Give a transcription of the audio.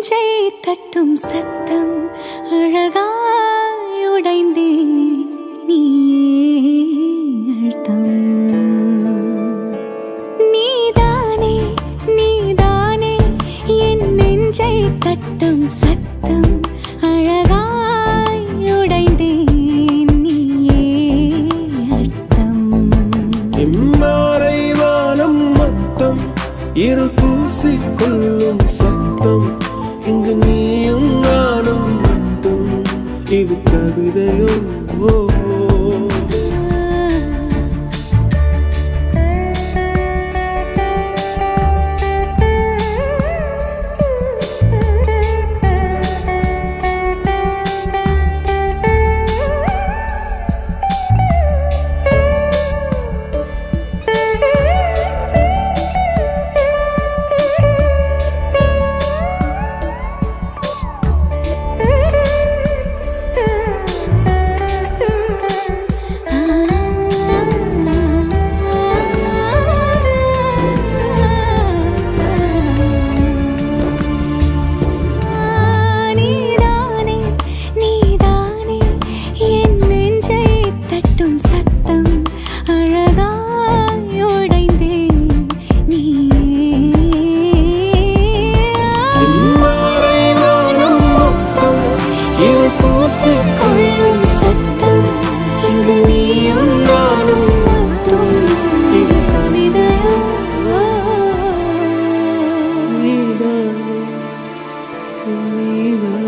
நெஞ்சை தட்டும் சத்தம் அழகாய் உடைந்தேன் நீயே அழுத்தம் நீதானே நீதானே என் நெஞ்சை தட்டும் சத்தம் அழகாய் உடைந்தேன் நீயே அர்த்தம் இம்மாறை வானம் மொத்தம் இரு பூசிக்கொள்ளும் சத்தம் இங்கு நீயும் நானும் மட்டும் இது கவிதையோ ஓ, ஓ. நீதானே நீதானே என் நெஞ்சை தட்டும் சத்தம் அழகாய் உடைந்தேன் நீயே இம்மாறை வானம் மொத்தம் இரு பூசிக்கொள்ளும் சத்தம் இங்கு நீயும் நானும் மட்டும் இது கவிதையோ நீதானே நீதானே